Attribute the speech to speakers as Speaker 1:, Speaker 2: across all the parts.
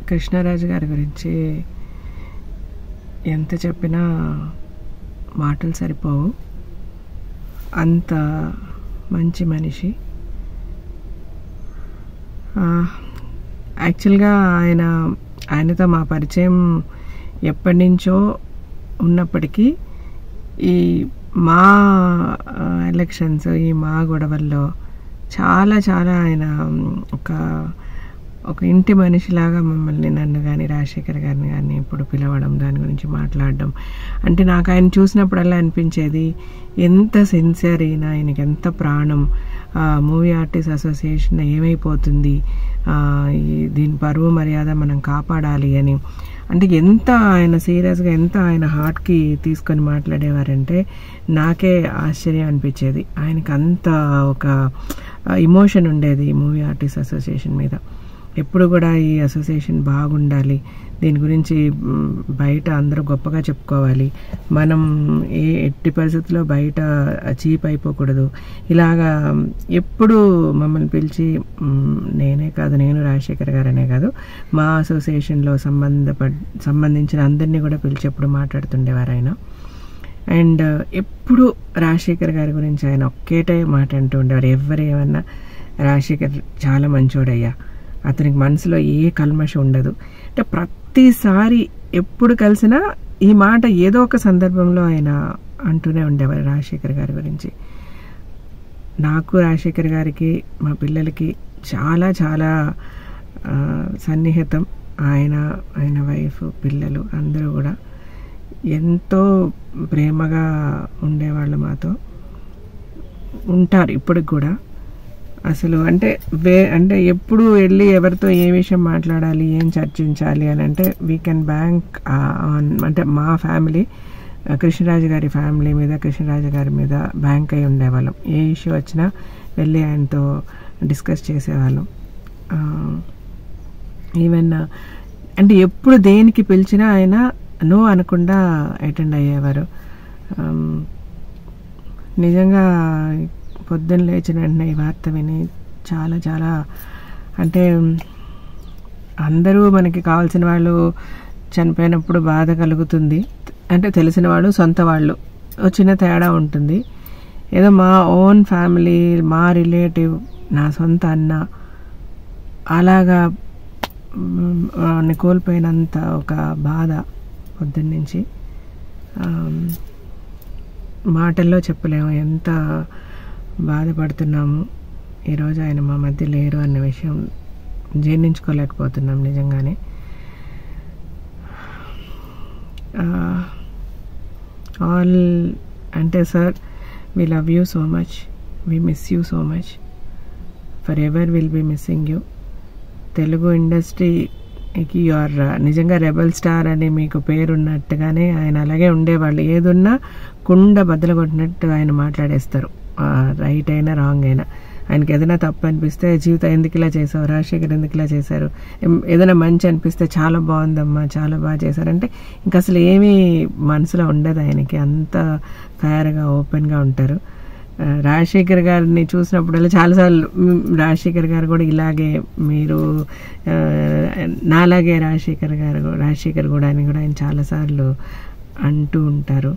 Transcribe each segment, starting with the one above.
Speaker 1: కృష్ణరాజు గారి గురించి ఎంత చెప్పినా మాటలు సరిపోవు అంత మంచి మనిషి ఆ, యాక్చువల్గా ఆయన ఆయనతో మా పరిచయం ఎప్పటి నుంచో ఉన్నప్పటికీ ఈ మా ఆ, ఎలక్షన్స్ ఈ మా గొడవల్లో చాలా చాలా ఆయన మ్, ఒక ఒక ఇంటి మనిషిలాగా మమ్మల్ని నన్ను కానీ రాజశేఖర్ గారిని కానీ ఇప్పుడు పిలవడం దాని గురించి మాట్లాడడం అంటే నాకు ఆయన చూసినప్పుడల్లా అనిపించేది ఎంత సిన్సియర్ ఈయన ఆయనకి ఎంత ప్రాణం మూవీ ఆర్టిస్ట్ అసోసియేషన్ ఏమైపోతుంది ఆ, ఈ దీని పరువు మర్యాద మనం కాపాడాలి అని అంటే ఎంత ఆయన సీరియస్గా ఎంత ఆయన హార్ట్కి తీసుకొని మాట్లాడేవారంటే నాకే ఆశ్చర్యం అనిపించేది ఆయనకి అంత ఒక ఇమోషన్ ఉండేది ఈ మూవీ ఆర్టిస్ట్ అసోసియేషన్ మీద ఎప్పుడు కూడా ఈ అసోసియేషన్ బాగుండాలి దీని గురించి మ్, బయట అందరూ గొప్పగా చెప్పుకోవాలి మనం ఏ ఎట్టి పరిస్థితుల్లో బయట చీప్ అయిపోకూడదు ఇలాగా ఎప్పుడు మమ్మల్ని పిలిచి మ్, నేనే కాదు నేను రాజశేఖర్ గారనే కాదు మా అసోసియేషన్లో సంబంధప సంబంధించిన అందరినీ కూడా పిలిచి ఎప్పుడు మాట్లాడుతుండేవారు ఆయన అండ్ ఎప్పుడు రాజశేఖర్ గారి గురించి ఆయన ఒక్కేటే మాట అంటూ ఉండేవారు ఎవరు ఏమన్నా రాజశేఖర్ చాలా మంచోడయ్యా అతనికి మనసులో ఏ కల్మషం ఉండదు అంటే ప్రతిసారి ఎప్పుడు కలిసినా ఈ మాట ఏదో ఒక సందర్భంలో ఆయన అంటూనే ఉండేవారు రాజశేఖర్ గారి గురించి నాకు రాజశేఖర్ గారికి మా పిల్లలకి చాలా చాలా ఆ, సన్నిహితం ఆయన ఆయన వైఫ్ పిల్లలు అందరూ కూడా ఎంతో ప్రేమగా ఉండేవాళ్ళు మాతో ఉంటారు ఇప్పటికి కూడా అసలు అంటే వే అంటే ఎప్పుడు వెళ్ళి ఎవరితో ఏ విషయం మాట్లాడాలి ఏం చర్చించాలి అని అంటే వీ కెన్ బ్యాంక్ అంటే మా ఫ్యామిలీ కృష్ణరాజు గారి ఫ్యామిలీ మీద కృష్ణరాజు గారి మీద బ్యాంక్ అయి ఉండేవాళ్ళం ఏ ఇష్యూ వచ్చినా వెళ్ళి ఆయనతో డిస్కస్ చేసేవాళ్ళం ఈవెన్ అంటే ఎప్పుడు దేనికి పిలిచినా ఆయన నో అనకుండా అటెండ్ అయ్యేవారు ఆమ్, నిజంగా పొద్దున్న లేచిన వెంటనే ఈ వార్త విని చాలా చాలా అంటే అందరూ మనకి కావాల్సిన వాళ్ళు చనిపోయినప్పుడు బాధ కలుగుతుంది అంటే తెలిసిన వాళ్ళు సొంత వాళ్ళు ఓ చిన్న తేడా ఉంటుంది ఏదో మా ఓన్ ఫ్యామిలీ మా రిలేటివ్ నా సొంత అన్న అలాగా మ్, వాడిని కోల్పోయినంత ఒక బాధ పొద్దున్నుంచి ఆమ్, మాటల్లో చెప్పలేము ఎంత బాధపడుతున్నాము ఈరోజు ఆయన మా మధ్య లేరు అన్న విషయం జీర్ణించుకోలేకపోతున్నాం నిజంగానే ఆల్ అంటే sir we love you so much we miss you so much forever will be missing you Telugu ఇండస్ట్రీకి యువర్ నిజంగా రెబల్ స్టార్ అని మీకు పేరున్నట్టుగానే ఆయన అలాగే ఉండేవాళ్ళు ఏదున్నా కుండ బద్దలు కొట్టినట్టు ఆయన మాట్లాడేస్తారు రైట్ అయినా రాంగ్ అయినా ఆయనకి ఏదైనా తప్పు అనిపిస్తే జీవితం ఎందుకు ఇలా చేసావు రాజశేఖర్ ఎందుకు ఇలా చేశారు ఏం- ఏదైనా మంచి అనిపిస్తే చాలా బాగుందమ్మా చాలా బాగా చేశారంటే ఇంకా అసలు ఏమీ మనసులో ఉండదు ఆయనకి అంత ఫేర్గా ఓపెన్గా ఉంటారు ఆ, రాజశేఖర్ గారిని చూసినప్పుడల్లా చాలాసార్లు మ్, రాజశేఖర్ గారు కూడా ఇలాగే మీరు ఆ, నాలాగే రాజశేఖర్ గారు కూ- రాజశేఖర్ కూడా అని కూడా ఆయన చాలాసార్లు అంటూ ఉంటారు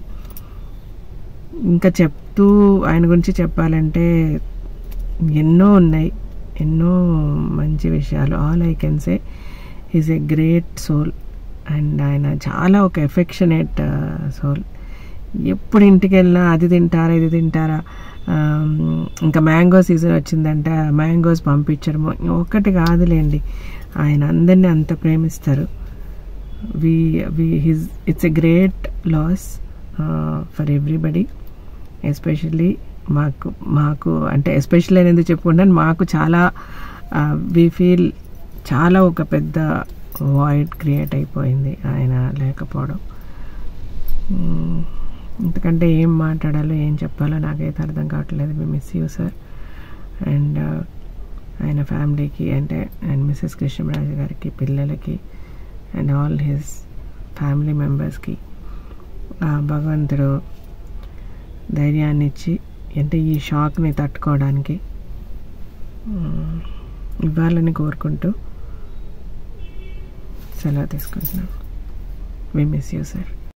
Speaker 1: ఇంకా చెప్తూ ఆయన గురించి చెప్పాలంటే ఎన్నో ఉన్నాయి ఎన్నో మంచి విషయాలు all I can say is a great soul and ఆయన చాలా ఒక ఎఫెక్షనేట్ సోల్ ఎప్పుడు ఇంటికి వెళ్ళినా అది తింటారా ఇది తింటారా ఆమ్, ఇంకా మ్యాంగో సీజన్ వచ్చిందంటే మ్యాంగోస్ పంపించడము ఒక్కటి కాదులేండి ఆయన అందరినీ అంత ప్రేమిస్తారు we we his it's a great loss for everybody especially మాకు మాకు అంటే ఎస్పెషల్లీ నేను ఎందుకు చెప్పుకుంటాను మాకు చాలా వి ఫీల్ చాలా ఒక పెద్ద వాయిడ్ క్రియేట్ అయిపోయింది ఆయన లేకపోవడం మ్మ్. ఎందుకంటే ఏం మాట్లాడాలో ఏం చెప్పాలో నాకైతే అర్థం కావట్లేదు we miss you sir and ఆయన ఫ్యామిలీకి అంటే అండ్ మిస్సెస్ కృష్ణరాజు గారికి పిల్లలకి అండ్ ఆల్ హిస్ ఫ్యామిలీ మెంబర్స్కి భగవంతుడు ధైర్యాన్ని ఇచ్చి అంటే ఈ షాక్ని తట్టుకోవడానికి మ్మ్, ఇవ్వాలని కోరుకుంటూ సెలవు తీసుకుంటున్నాం వి మిస్ యూ సార్